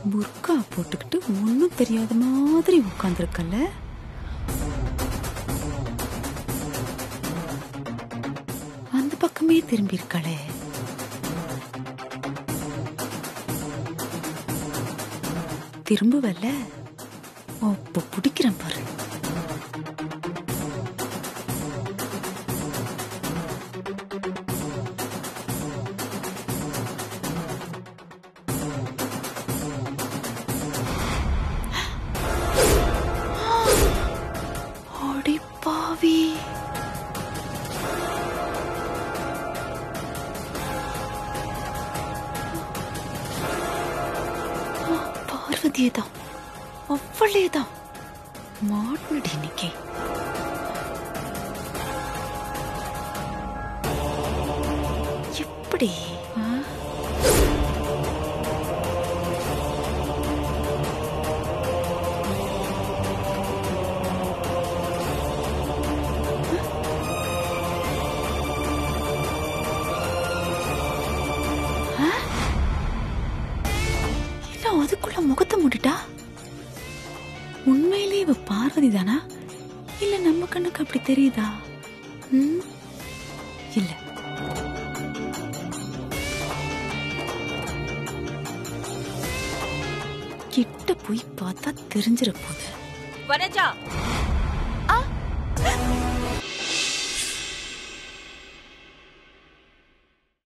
புர்கா போட்டுக்கிட்டு ஒன்றும் தெரியாத மாதிரி உட்காந்துருக்கல அந்த பக்கமே திரும்பி இருக்காளே திரும்புவல்ல அப்போ பிடிக்கிறேன் பாரு அடி பாவி பார்வதியே தான் அவளே தான் மாட்னடி இன்னைக்கு எப்படி ஆ? இல்ல அதுக்குள்ள முகத்தை மூடிட்டா உண்மையிலே இவ பார்வதி தானா இல்ல நம்ம கண்ணுக்கு அப்படி தெரியுதா ம்? இல்ல கிட்ட போய் பார்த்தா தெரிஞ்சிட போகுது வனஜா